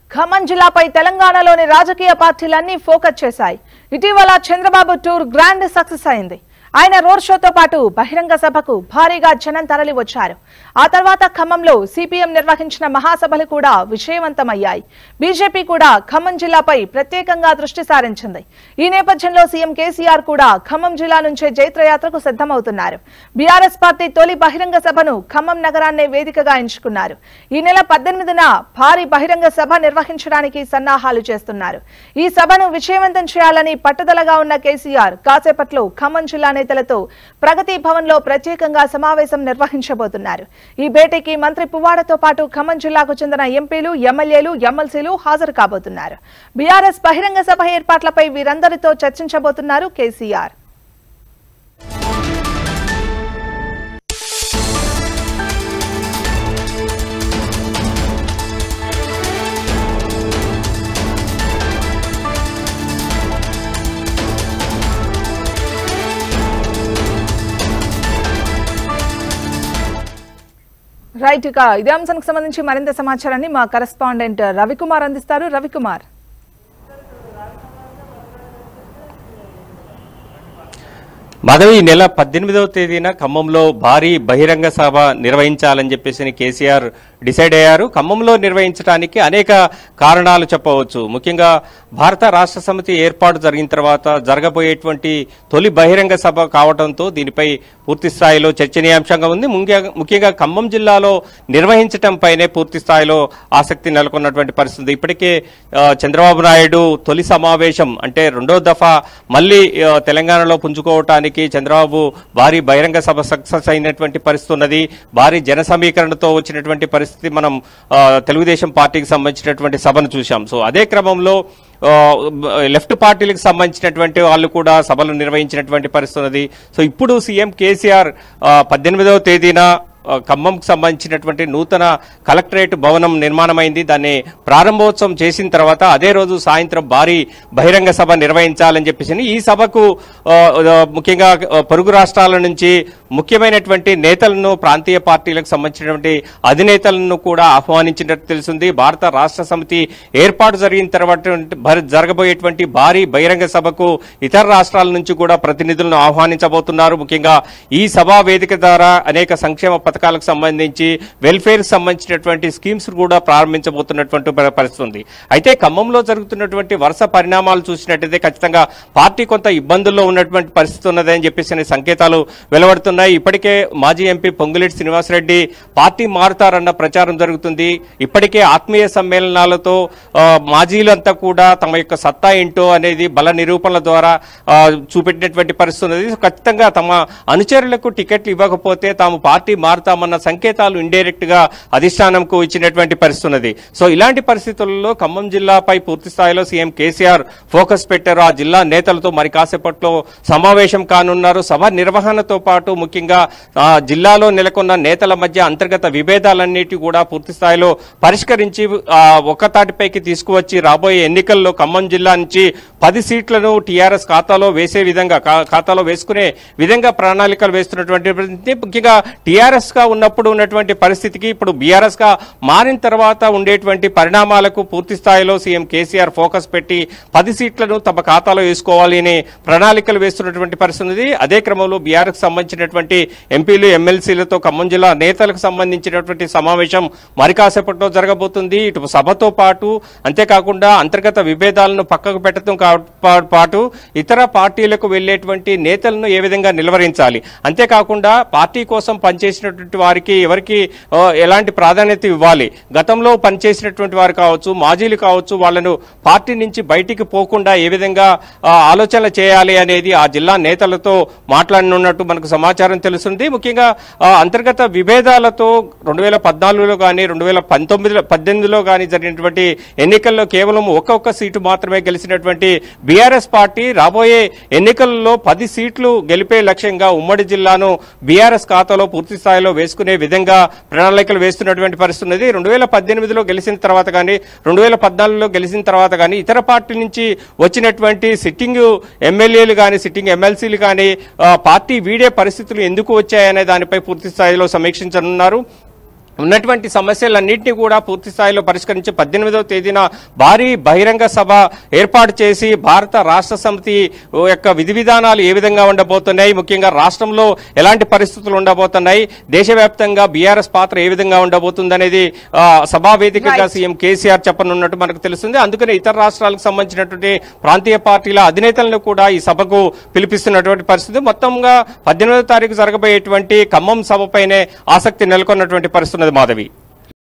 ఖమ్మం జిల్లాపై తెలంగాణలోని రాజకీయ పార్టీలన్నీ ఫోకస్ చేశాయి ఇటీవల చంద్రబాబు టూర్ గ్రాండ్ సక్సెస్ అయింది ఆయన రోడ్ షోతో పాటు బహిరంగ సభకు భారీగా జనం తరలి వచ్చారు ఆ తర్వాత ఖమ్మంలో సిపిఎం నిర్వహించిన మహాసభలు కూడా విజయవంతమయ్యాయి బీజేపీ కూడా ఖమ్మం జిల్లాపై ప్రత్యేకంగా దృష్టి సారించింది ఈ నేపథ్యంలో సీఎం కేసీఆర్ కూడా ఖమ్మం జిల్లా నుంచే జైత్రయాత్రకు సిద్ధమవుతున్నారు బీఆర్ఎస్ పార్టీ తొలి బహిరంగ సభను ఖమ్మం నగరాన్నే వేదికగా ఎంచుకున్నారు ఈ నెల పద్దెనిమిదిన భారీ బహిరంగ సభ నిర్వహించడానికి సన్నాహాలు చేస్తున్నారు ఈ సభను విజయవంతం చేయాలని పట్టుదలగా ఉన్న కేసీఆర్ కాసేపట్లో ఖమ్మం జిల్లా నేతలతో ప్రగతి భవన్ లో ప్రత్యేకంగా సమావేశం నిర్వహించబోతున్నారు ఈ భేటీకి మంత్రి పువ్వాడతో పాటు ఖమ్మం జిల్లాకు చెందిన ఎంపీలు ఎమ్మెల్యేలు ఎమ్మెల్సీలు హాజరు కాబోతున్నారు బీఆర్ఎస్ బహిరంగ సభ ఏర్పాట్లపై వీరందరితో చర్చించబోతున్నారు కేసీఆర్ రైట్ ఇక ఇదే అంశానికి సంబంధించి మరింత సమాచారాన్ని మా కరెస్పాండెంట్ రవికుమార్ అందిస్తారు రవికుమార్ మాధవి ఈ నెల పద్దెనిమిదవ తేదీన ఖమ్మంలో భారీ బహిరంగ సభ నిర్వహించాలని చెప్పేసి కేసీఆర్ డిసైడ్ అయ్యారు ఖమ్మంలో నిర్వహించడానికి అనేక కారణాలు చెప్పవచ్చు ముఖ్యంగా భారత రాష్ట్ర సమితి ఏర్పాటు జరిగిన తర్వాత జరగబోయేటువంటి తొలి బహిరంగ సభ కావడంతో దీనిపై పూర్తి స్థాయిలో చర్చనీయాంశంగా ఉంది ముఖ్యంగా ముఖ్యంగా ఖమ్మం జిల్లాలో నిర్వహించటంపైనే పూర్తి స్థాయిలో ఆసక్తి నెలకొన్నటువంటి పరిస్థితి ఇప్పటికే ఆ, చంద్రబాబు నాయుడు తొలి సమావేశం అంటే రెండో దఫా మళ్ళీ ఆ, తెలంగాణలో పుంజుకోవటానికి చంద్రబాబు భారీ బహిరంగ సభ సక్సెస్ అయినటువంటి పరిస్థితి ఉన్నది భారీ జన సమీకరణతో వచ్చినటువంటి పరిస్థితి మనం ఆ, తెలుగుదేశం పార్టీకి సంబంధించినటువంటి సభను చూశాం సో అదే క్రమంలో ఆ, లెఫ్ట్ పార్టీలకు సంబంధించినటువంటి వాళ్ళు కూడా సభలు నిర్వహించినటువంటి పరిస్థితి ఉన్నది సో ఇప్పుడు సీఎం కేసీఆర్ ఆ, పద్దెనిమిదవ తేదీన ఆ, ఖమ్మంకు సంబంధించినటువంటి నూతన కలెక్టరేట్ భవనం నిర్మాణమైంది దాన్ని ప్రారంభోత్సవం చేసిన తర్వాత అదే రోజు సాయంత్రం భారీ బహిరంగ సభ నిర్వహించాలని చెప్పేసి ఈ సభకు ఆ, ఆ, ముఖ్యంగా ఆ, పొరుగు రాష్ట్రాల నుంచి ముఖ్యమైనటువంటి నేతలను ప్రాంతీయ పార్టీలకు సంబంధించినటువంటి అధినేతలను కూడా ఆహ్వానించినట్టు తెలిసింది భారత రాష్ట్ర సమితి ఏర్పాటు జరిగిన తర్వాత భర- జరగబోయేటువంటి భారీ బహిరంగ సభకు ఇతర రాష్ట్రాల నుంచి కూడా ప్రతినిధులను ఆహ్వానించబోతున్నారు ముఖ్యంగా ఈ సభా వేదిక ద్వారా అనేక సంక్షేమ పథకాలకు సంబంధించి వెల్ఫేర్ సంబంధించినటువంటి స్కీమ్స్ కూడా ప్రారంభించబోతున్నటువంటి ప- పరిస్థితి ఉంది అయితే ఖమ్మంలో జరుగుతున్నటువంటి వరుస పరిణామాలు చూసినట్టయితే ఖచ్చితంగా పార్టీ కొంత ఇబ్బందుల్లో ఉన్నటువంటి పరిస్థితి ఉన్నదని చెప్పేసి అనే సంకేతాలు వెలువడుతున్నాయి ఇప్పటికే మాజీ ఎంపీ పొంగులేటి శ్రీనివాసరెడ్డి పార్టీ మారుతారన్న ప్రచారం జరుగుతుంది ఇప్పటికే ఆత్మీయ సమ్మేళనాలతో ఆ, మాజీలంతా కూడా తమ యొక్క సత్తా ఏంటో అనేది బల నిరూపణల ద్వారా ఆ, చూపెట్టినటువంటి పరిస్థితి ఉన్నది ఖచ్చితంగా తమ అనుచరులకు టికెట్లు ఇవ్వకపోతే తాము పార్టీ మారుతామన్న సంకేతాలు ఇండైరెక్ట్ గా అధిష్టానంకు ఇచ్చినటువంటి పరిస్థితి ఉన్నది సో ఇలాంటి పరిస్థితుల్లో ఖమ్మం జిల్లాపై పూర్తి స్థాయిలో సీఎం కేసీఆర్ ఫోకస్ పెట్టారు ఆ జిల్లా నేతలతో మరి కాసేపట్లో సమావేశం కానున్నారు సభ నిర్వహణతో పాటు ముఖ్యంగా ఆ, జిల్లాలో నెలకొన్న నేతల మధ్య అంతర్గత విభేదాలన్నిటి కూడా పూర్తి స్థాయిలో పరిష్కరించి ఆ, ఒక్క తాటిపైకి తీసుకువచ్చి రాబోయే ఎన్నికల్లో ఖమ్మం జిల్లా నుంచి పది సీట్లను టీఆర్ఎస్ ఖాతాలో వేసే విధంగా ఖా- ఖాతాలో వేసుకునే విధంగా ప్రణాళికలు వేస్తున్నటువంటి పరిస్థితి. ముఖ్యంగా టీఆర్ఎస్ గా ఉన్నప్పుడు ఉన్నటువంటి పరిస్థితికి ఇప్పుడు బీఆర్ఎస్ గా మారిన తర్వాత ఉండేటువంటి పరిణామాలకు పూర్తి స్థాయిలో సీఎం కేసీఆర్ ఫోకస్ పెట్టి పది సీట్లను తమ ఖాతాలో వేసుకోవాలి అని ప్రణాళికలు వేస్తున్నటువంటి పరిస్థితి ఉంది అదే క్రమంలో బీఆర్ఎస్ సంబంధించినటువంటి ఎంపీలు ఎమ్మెల్సీలతో ఖమ్మం జిల్లా నేతలకు సంబంధించినటువంటి సమావేశం మరి కాసేపట్లో జరగబోతుంది ఇటు సభతో పాటు అంతేకాకుండా అంతర్గత విభేదాలను పక్కకు పెట్టడం కా- పా- పాటు ఇతర పార్టీలకు వెళ్ళేటువంటి నేతలను ఏ విధంగా నిలవరించాలి అంతేకాకుండా పార్టీ కోసం పనిచేసినటువంటి వారికి ఎవరికి ఆ, ఎలాంటి ప్రాధాన్యత ఇవ్వాలి గతంలో పనిచేసినటువంటి వారు కావచ్చు మాజీలు కావచ్చు వాళ్ళను పార్టీ నుంచి బయటికి పోకుండా ఏ విధంగా ఆ, ఆలోచనలు చేయాలి అనేది ఆ జిల్లా నేతలతో మాట్లాడనున్నట్టు మనకు సమాచారం తెలుస్తుంది ముఖ్యంగా ఆ, అంతర్గత విభేదాలతో రెండు వేల పద్నాలుగులో కానీ రెండు వేల పంతొమ్మిదిలో పద్దెనిమిదిలో కానీ జరిగినటువంటి ఎన్నికల్లో కేవలం ఒక్కొక్క సీటు మాత్రమే గెలిచినటువంటి బీఆర్ఎస్ పార్టీ రాబోయే ఎన్నికల్లో పది సీట్లు గెలిపే లక్ష్యంగా ఉమ్మడి జిల్లాను బీఆర్ఎస్ ఖాతాలో పూర్తి స్థాయిలో వేసుకునే విధంగా ప్రణాళికలు వేస్తున్నటువంటి పరిస్థితి ఉన్నది రెండు వేల పద్దెనిమిదిలో గెలిచిన తర్వాత కానీ రెండు వేల పద్నాలుగులో గెలిచిన తర్వాత కానీ ఇతర పార్టీ నుంచి వచ్చినటువంటి సిట్టింగ్ ఎమ్మెల్యేలు కానీ సిట్టింగ్ ఎమ్మెల్సీలు కానీ ఆ, పార్టీ వీడే పరిస్థితులు ఎందుకు వచ్చాయనే దానిపై పూర్తి స్థాయిలో సమీక్షించనున్నారు ఉన్నటువంటి సమస్యలన్నింటినీ కూడా పూర్తి స్థాయిలో పరిష్కరించి పద్దెనిమిదవ తేదీన భారీ బహిరంగ సభ ఏర్పాటు చేసి భారత రాష్ట్ర సమితి యొక్క విధి విధానాలు ఏ విధంగా ఉండబోతున్నాయి ముఖ్యంగా రాష్ట్రంలో ఎలాంటి పరిస్థితులు ఉండబోతున్నాయి దేశవ్యాప్తంగా బీఆర్ఎస్ పాత్ర ఏ విధంగా ఉండబోతుంది అనేది ఆ, సభా వేదికగా Right. సీఎం కేసీఆర్ చెప్పనున్నట్టు మనకు తెలుస్తుంది అందుకనే ఇతర రాష్ట్రాలకు సంబంధించినటువంటి ప్రాంతీయ పార్టీల అధినేతలను కూడా ఈ సభకు పిలిపిస్తున్నటువంటి పరిస్థితి మొత్తంగా పద్దెనిమిదవ తారీఖు జరగబోయేటువంటి ఖమ్మం సభపైనే ఆసక్తి నెలకొన్నటువంటి పరిస్థితి ఉన్నది మాధవి